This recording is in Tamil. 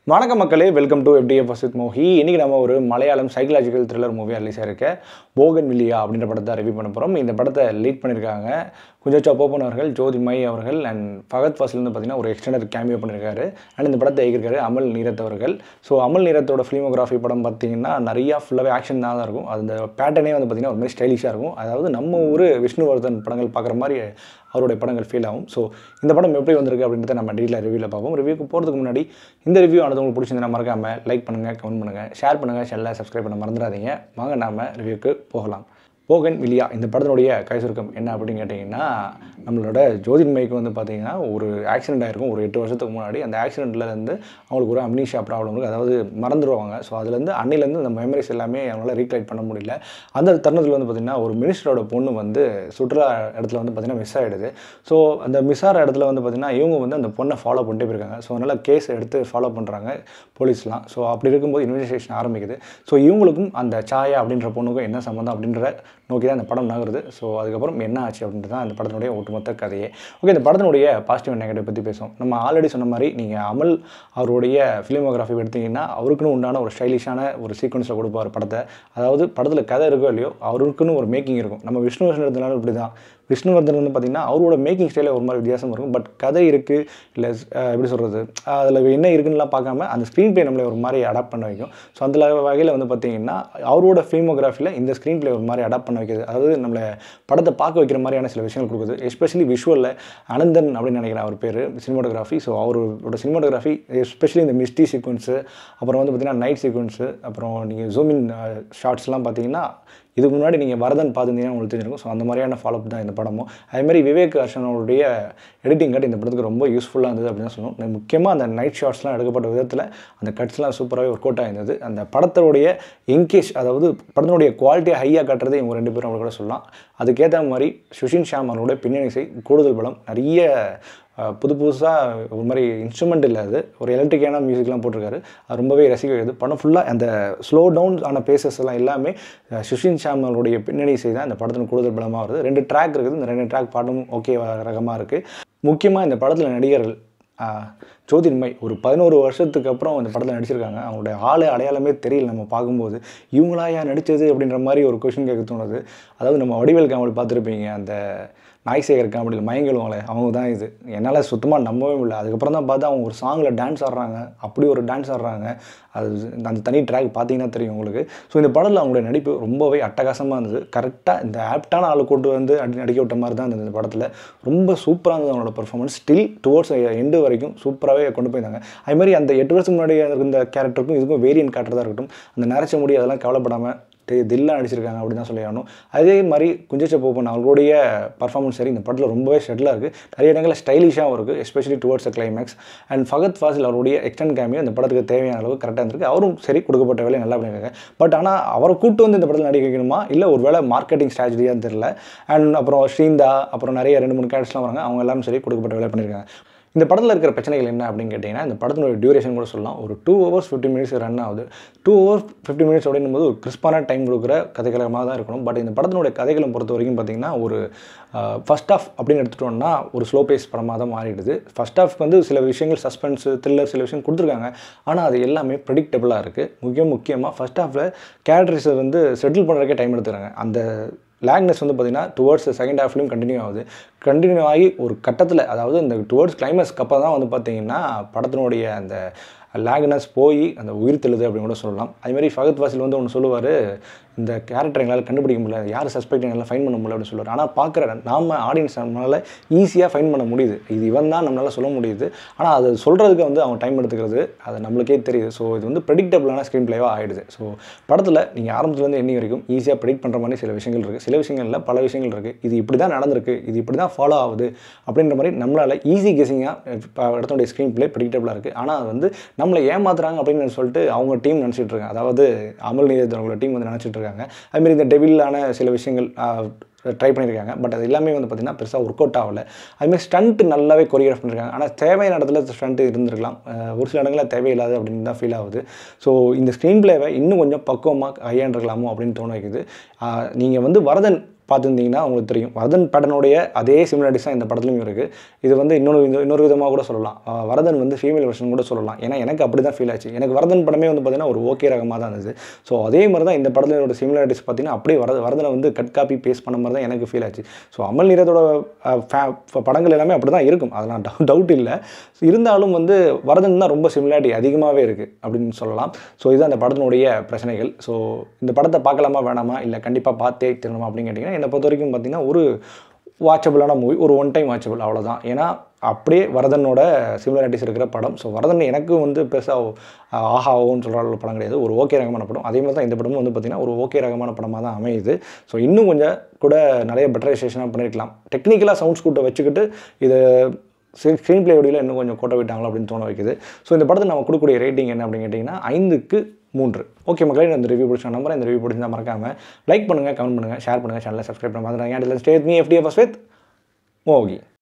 வணக்கம் மக்களே welcome to FTF with Mohi இன்றைக்கி நம்ம ஒரு Malayalam psychological thriller movie release ஆயிருக்க போகன் வில்லியா அப்படின்ற படத்தை ரிவ்யூ பண்ண போகிறோம் இந்த படத்தை லீட் பண்ணியிருக்காங்க குஞ்சச்சா போப்பன் அவர்கள் ஜோதிமை அவர்கள் அண்ட் ஃபகத் ஃபாசில் பார்த்தீங்கன்னா ஒரு எக்ஸ்டெண்டர் கேமியோ பண்ணியிருக்காரு அண்ட் இந்த படத்தை இயக்கியிருக்காரு அமல் நீரத் அவர்கள் ஸோ அமல் நீரத்தோட ஃபிலிமோகிராஃபி படம் பார்த்தீங்கன்னா நிறையா ஃபுல்லாகவே ஆக்ஷன் தான் தான் இருக்கும் அந்த பேட்டர்னே வந்து பார்த்தீங்கன்னா ஒரு மாதிரி ஸ்டைலிஷாக இருக்கும் அதாவது நம்ம ஊர் விஷ்ணுவர்தன் படங்கள் பார்க்குற மாதிரி அவருடைய படங்கள் ஃபீல் ஆகும் ஸோ இந்த படம் எப்படி வந்திருக்கு அப்படின்றத நம்ம டீலாக ரிவ்யூவில் பார்ப்போம் ரிவ்யூக்கு போகிறதுக்கு முன்னாடி இந்த ரிவ்யூ ஆனது உங்களுக்கு பிடிச்சிருந்தா மறக்காமல் லைக் பண்ணுங்கள் கமெண்ட் பண்ணுங்கள் ஷேர் பண்ணுங்கள் சேனலை சப்ஸ்கிரைப் பண்ண மறந்துடாதீங்க வாங்க நாம ரிவ்யூக்கு போகலாம் போகன் வில்லியா இந்த படத்தினுடைய கை சுருக்கம் என்ன அப்படின்னு கேட்டிங்கன்னா நம்மளோட ஜோதின்மைக்கு வந்து பார்த்தீங்கன்னா ஒரு ஆக்சிடென்ட் ஆயிருக்கும் ஒரு எட்டு வருஷத்துக்கு முன்னாடி அந்த ஆக்சிடென்ட்லேருந்து அவங்களுக்கு ஒரு அம்னீஷியா ப்ராப்ளம் இருக்குது அதாவது மறந்துடுவாங்க ஸோ அதுலேருந்து அன்னிலேருந்து அந்த மெமரிஸ் எல்லாமே அவங்களால ரீகலெக்ட் பண்ண முடியல அந்த தருணத்தில் வந்து பார்த்திங்கன்னா ஒரு மினிஸ்டரோட பொண்ணு வந்து சுற்றுலா இடத்துல வந்து பார்த்திங்கன்னா மிஸ் ஆகிடுது ஸோ அந்த மிஸ் ஆகிற இடத்துல வந்து பார்த்திங்கன்னா இவங்க வந்து அந்த பொண்ணை ஃபாலோ பண்ணிட்டே போயிருக்காங்க ஸோ அதனால் கேஸ் எடுத்து ஃபாலோ பண்ணுறாங்க போலீஸ்லாம் ஸோ அப்படி இருக்கும்போது இன்வெஸ்டிகேஷன் ஆரம்பிக்குது ஸோ இவங்களுக்கும் அந்த சாயா அப்படின்ற பொண்ணுக்கும் என்ன சம்மந்தம் அப்படின்ற நோக்கி தான் இந்த படம் நகருது ஸோ அதுக்கப்புறம் என்ன ஆச்சு அப்படின்றது தான் இந்த படத்தினுடைய ஒட்டுமொத்த கதையே ஓகே இந்த படத்தினுடைய பாசிட்டிவ் அண்ட் நெகட்டிவ் பற்றி பேசுவோம் நம்ம ஆல்ரெடி சொன்ன மாதிரி நீங்கள் அமல் அவருடைய ஃபிலிமோகிராஃபி எடுத்தீங்கன்னா அவருக்குன்னு உண்டான ஒரு ஸ்டைலிஷான ஒரு சீக்வன்ஸில் கொடுப்பார் படத்தை அதாவது படத்தில் கதை இருக்கோ இல்லையோ அவருக்குன்னு ஒரு மேக்கிங் இருக்கும் நம்ம விஷ்ணுவர்ஷன் எடுத்தனாலும் இப்படி தான் விஷ்ணுவர்தன் வந்து பார்த்திங்கன்னா அவரோட மேக்கிங் ஸ்டைலில் ஒரு மாதிரி வித்தியாசம் இருக்கும் பட் கதை இருக்குது இல்லை எப்படி சொல்கிறது அதில் என்ன இருக்குன்னுலாம் பார்க்காம அந்த ஸ்க்ரீன் ப்ளே நம்மளை ஒரு மாதிரி அடாப்ட் பண்ண வைக்கும் ஸோ அந்த வகையில் வந்து பார்த்திங்கன்னா அவரோட ஃபிலிமோகிராஃபியில் இந்த ஸ்க்ரீன் ப்ளே ஒரு மாதிரி அடாப்ட் பண்ண வைக்குது அதாவது நம்மளை படத்தை பார்க்க வைக்கிற மாதிரியான சில விஷயங்கள் கொடுக்குது எஸ்பெஷலி விஷுவலில் அனந்தன் அப்படின்னு நினைக்கிறேன் அவர் பேர் சினிமாட்டோகிராஃபி ஸோ அவரோட சினிமாட்டோகிராஃபி எஸ்பெஷலி இந்த மிஸ்டி சீக்வன்ஸு அப்புறம் வந்து பார்த்திங்கன்னா நைட் சீக்வன்ஸு அப்புறம் நீங்கள் ஜூமின் ஷார்ட்ஸ்லாம் பார்த்தீங்கன்னா இதுக்கு முன்னாடி நீங்கள் வரதன் பார்த்துருந்தீங்கன்னா உங்களுக்கு தெரிஞ்சிருக்கும் ஸோ அந்த மாதிரியான ஃபாலோஅப் தான் இந்த படமும் அதேமாதிரி விவேக் ஹர்ஷனோடைய எடிட்டிங் கட் இந்த படத்துக்கு ரொம்ப யூஸ்ஃபுல்லாக இருந்தது அப்படின்னு தான் சொல்லணும் முக்கியமாக அந்த நைட் ஷார்ட்ஸ்லாம் எடுக்கப்பட்ட விதத்தில் அந்த கட்ஸ்லாம் சூப்பராகவே ஒர்க் அவுட் ஆயிருந்தது அந்த படத்தோடைய இன்கேஷ் அதாவது படத்தினுடைய குவாலிட்டியை ஹையாக காட்டுறது இவங்க ரெண்டு பேரும் அவங்க கூட சொல்லலாம் அதுக்கேற்ற மாதிரி சுஷின் ஷாம் அவருடைய பின்னணி இசை கூடுதல் பலம் நிறைய புது புதுசாக ஒரு மாதிரி இன்ஸ்ட்ருமெண்ட் இல்லை அது ஒரு எலக்ட்ரிக்கான மியூசிக்லாம் போட்டிருக்காரு அது ரொம்பவே ரசிக்க வைக்குது படம் ஃபுல்லாக அந்த ஸ்லோ டவுன் ஆன பேசஸ் எல்லாம் எல்லாமே சுஷின் ஷாம் அவருடைய பின்னணி இசை தான் இந்த படத்தின் கூடுதல் பலமாக வருது ரெண்டு ட்ராக் இருக்குது இந்த ரெண்டு ட்ராக் பாட்டும் ஓகே ரகமாக இருக்குது முக்கியமாக இந்த படத்தில் நடிகர்கள் ஜோதிர்மை ஒரு பதினோரு வருஷத்துக்கு அப்புறம் இந்த படத்தில் நடிச்சிருக்காங்க அவங்களுடைய ஆளு அடையாளமே தெரியல நம்ம பார்க்கும்போது இவங்களா ஏன் நடித்தது அப்படின்ற மாதிரி ஒரு கொஷின் கேட்க தோணுது அதாவது நம்ம வடிவேல் காமெடி பார்த்துருப்பீங்க அந்த நாய்சேகர் காமெடியில் மயங்கிடுவாங்களே அவங்க தான் இது என்னால் சுத்தமாக நம்பவே முடியல அதுக்கப்புறம் தான் பார்த்தா அவங்க ஒரு சாங்கில் டான்ஸ் ஆடுறாங்க அப்படி ஒரு டான்ஸ் ஆடுறாங்க அது அந்த தனி ட்ராக் பார்த்தீங்கன்னா தெரியும் உங்களுக்கு ஸோ இந்த படத்தில் அவங்களுடைய நடிப்பு ரொம்பவே அட்டகாசமாக இருந்தது கரெக்டாக இந்த ஆப்டான ஆளை கூட்டு வந்து அடி நடிக்க விட்ட மாதிரி தான் இருந்தது இந்த படத்தில் ரொம்ப சூப்பராக இருந்தது அவங்களோட பர்ஃபார்மன்ஸ் ஸ்டில் டுவோர்ட்ஸ் எண்டு வரைக்கும் சூப்பராகவே கொண்டு போயிருந்தாங்க அதுமாதிரி அந்த எட்டு வருஷத்துக்கு முன்னாடி இருந்த கேரக்டருக்கும் இதுக்கும் வேரியன்ட் காட்டுறதா இருக்கட்டும் அந்த நரைச்ச முடி அதெல்லாம் கவலைப்படாமல் தில்லாக நடிச்சிருக்காங்க அப்படின்னு தான் சொல்லி ஆகணும் அதே மாதிரி குஞ்சச்ச போப்பன் அவங்களுடைய பர்ஃபார்மன்ஸ் சரி இந்த படத்தில் ரொம்பவே ஷெட்டிலாக இருக்குது நிறைய இடங்களில் ஸ்டைலிஷாகவும் இருக்குது especially towards climax and Fahadh Faasil அவருடைய எக்ஸ்டெண்ட் கேமியோ இந்த படத்துக்கு தேவையான அளவு கரெக்டாக இருந்திருக்கு அவரும் சரி கொடுக்கப்பட்ட வேலையை நல்லா பண்ணியிருக்காங்க பட் ஆனால் அவரை கூட்டு வந்து இந்த படத்தில் நடிக்க வைக்கணுமா இல்லை ஒரு வேளை மார்க்கெட்டிங் ஸ்ட்ராட்டஜியாக தெரில அண்ட் அப்புறம் ஸ்ரீந்தா அப்புறம் நிறைய ரெண்டு மூணு கேரக்டர்ஸ்லாம் வராங்க அவங்க எல்லாரும் சரி கொடுக்கப்பட்ட வேலை பண்ணியிருக்காங்க இந்த படத்தில் இருக்கிற பிரச்சனைகள் என்ன அப்படின்னு கேட்டிங்கன்னா இந்த படத்தினுடைய டியூரேஷன் கூட சொல்லலாம் ஒரு two hours fifty minutes run ஆகுது டூ ஹவர்ஸ் ஃபிஃப்டி மினிட்ஸ் அப்படின்னும் போது ஒரு கிறிஸ்பான டைம் கொடுக்குற கதைகளமாக தான் இருக்கணும் பட் இந்த படத்தினுடைய கதைகளை பொறுத்த வரைக்கும் பார்த்திங்கன்னா ஒரு ஃபஸ்ட் ஆஃப் அப்படின்னு எடுத்துட்டோம்னா ஒரு ஸ்லோ பேஸ் படமாக தான் மாறிடுது ஃபஸ்ட் ஆஃப் வந்து சில விஷயங்கள் சஸ்பென்ஸு த்ரில்லர் சில விஷயம் கொடுத்துருக்காங்க ஆனால் அது எல்லாமே ப்ரெடிக்டபுளாக இருக்குது முக்கிய முக்கியமாக ஃபஸ்ட் ஆஃபில் கேரக்டர்ஸை வந்து செட்டில் பண்ணுறதுக்கே டைம் எடுத்துக்கிறாங்க அந்த லேக்னஸ் வந்து பார்த்திங்கன்னா டுவர்ட்ஸ் செகண்ட் ஹாஃப்லையும் கண்டினியூ ஆகுது கண்டினியூ ஆகி ஒரு கட்டத்தில் அதாவது இந்த டுவர்ட்ஸ் கிளைமேக்ஸ்க்கு அப்புறம் தான் வந்து பார்த்திங்கன்னா படத்தினுடைய அந்த லேக்னஸ் போய் அந்த உயிர் தெழுது அப்படின்னு கூட சொல்லலாம் அதுமாதிரி ஃபகத் வாசில் வந்து ஒன்று சொல்லுவார் இந்த கேரக்டர் எங்களால் கண்டுபிடிக்க முடியல யார் சஸ்பெக்ட் எங்களால் ஃபைன் பண்ண முடியல அப்படின்னு சொல்லுவார் ஆனால் பார்க்குற நாம் ஆடியன்ஸ் நம்மளால் ஈஸியாக ஃபைன் பண்ண முடியுது இது இவன் தான் நம்மளால் சொல்ல முடியுது ஆனால் அது சொல்கிறதுக்கு வந்து அவங்க டைம் எடுத்துக்கிறது அது நம்மளுக்கே தெரியுது ஸோ இது வந்து ப்ரெடிக்டபிளான ஸ்க்ரீன் பிளேவாக ஆகிடுது ஸோ படத்தில் நீங்கள் ஆரம்பத்துலேருந்து எண்ணி வரைக்கும் ஈஸியாக ப்ரெடிக்ட் பண்ணுற மாதிரி சில விஷயங்கள் இருக்குது சில விஷயங்களில் பல விஷயங்கள் இருக்குது இது இப்படி தான் நடந்திருக்கு இது இப்படி தான் ஃபாலோ ஆகுது அப்படின்ற மாதிரி நம்மளால் ஈஸி கெஸிங்காக இடத்துடைய ஸ்க்ரீன் பிளே ப்ரெடிக்டபிளாக இருக்குது ஆனால் அது வந்து நம்மளை ஏமாத்துறாங்க அப்படின்னு சொல்லிட்டு அவங்க டீம் நினச்சிட்டு இருக்காங்க அதாவது அமல் நீரத் அவங்களோட டீம் வந்து நினச்சிட்டு இருக்காங்க அதுமாரி இந்த டெவிலான சில விஷயங்கள் ட்ரை பண்ணியிருக்காங்க பட் அது எல்லாமே வந்து பார்த்திங்கன்னா பெருசாக ஒர்க் அவுட் ஆகலை அதுமாதிரி ஸ்டண்ட் நல்லாவே கொரியோகிராஃப் பண்ணியிருக்காங்க ஆனால் தேவையான இடத்துல ஸ்டண்ட் இருந்திருக்கலாம் ஒரு சில இடங்களில் தேவையில்லாது அப்படின்னு தான் ஃபீல் ஆகுது ஸோ இந்த ஸ்க்ரீன் பிளேவை இன்னும் கொஞ்சம் பக்குவமாக கையாண்டிருக்கலாமோ அப்படின்னு தோண வைக்குது நீங்கள் வந்து வரதன் பார்த்துருந்தீங்கன்னா உங்களுக்கு தெரியும் வரதன் பேட்டனுடைய அதே சிமிலாரிட்டிஸ் தான் இந்த படத்துலையும் இருக்குது இது வந்து இன்னொரு இந்த- இன்னொரு விதமாக கூட சொல்லலாம் அஹ் வரதன் வந்து ஃபீமேல் வெர்ஷன் கூட சொல்லலாம் ஏன்னா எனக்கு அப்படி தான் ஃபீல் ஆச்சு எனக்கு வரதன் படமே வந்து பார்த்தீங்கன்னா ஒரு ஓகே ரகமாக தான் இருந்தது ஸோ அதே மாதிரி தான் இந்த படத்தோட சிமிலாரிட்டிஸ் பார்த்தீங்கன்னா அப்படியே வரத வரதனை வந்து கட் காப்பி பேஸ்ட் பண்ண மாதிரி தான் எனக்கு ஃபீல் ஆச்சு ஸோ அமல் நீரதோட அஹ், fa- படங்கள் எல்லாமே அப்படி தான் இருக்கும் அதெல்லாம் டவுட் இல்லை இருந்தாலும் வந்து வரதன் தான் ரொம்ப சிமிலாரிட்டி அதிகமாகவே இருக்குது அப்படின்னு சொல்லலாம் ஸோ இது அந்த படத்தினுடைய பிரச்சனைகள் ஸோ இந்த படத்தை பார்க்கலாமா வேணாமா இல்லை கண்டிப்பாக பார்த்தே திரும்பமா அப்படின்னு கேட்டிங்கன்னா என்னை பொறுத்த வரைக்கும் பார்த்தீங்கன்னா ஒரு வாட்சபிளான மூவி ஒரு ஒன் டைம் வாட்சபிள் அவ்வளோதான் ஏன்னா அப்படியே வரதனோட சிமிலாரிட்டிஸ் இருக்கிற படம் ஸோ வரதன் எனக்கு வந்து பெருசாக ஆஹா ஓன்னு சொல்கிற அளவு படம் கிடையாது ஒரு ஓகே ரகமான படம் அதே மாதிரி தான் இந்த படமும் வந்து பார்த்திங்கன்னா ஒரு ஓகே ரகமான படமாக தான் அமையுது ஸோ இன்னும் கொஞ்சம் கூட நிறைய பெட்டரைசேஷனாக பண்ணியிருக்கலாம் டெக்னிக்கலாக சவுண்ட்ஸ் கூட்ட வச்சுக்கிட்டு இதை ஸ்க்ரீன் பிளே வடிவில் இன்னும் கொஞ்சம் கோட்டை விட்டாங்களோ அப்படின்னு தோண வைக்குது ஸோ இந்த படத்தை நம்ம கொடுக்கக்கூடிய ரேட்டிங் என்ன அப்படின்னு கேட்டிங்கன்னா ஐந்துக்கு மூன்று ஓகே மக்களே இந்த ரிவ்யூ பிடிச்ச நம்பர் இந்த ரிவ்யூ பிடிச்சா மறக்காமல் லைக் பண்ணுங்கள் கமெண்ட் பண்ணுங்கள் ஷேர் பண்ணுங்கள் சேனலை சப்ஸ்கிரைப் பண்ண மாதிரி ஸ்டே மீ எஃப்டிஎஃப் வித் மோகி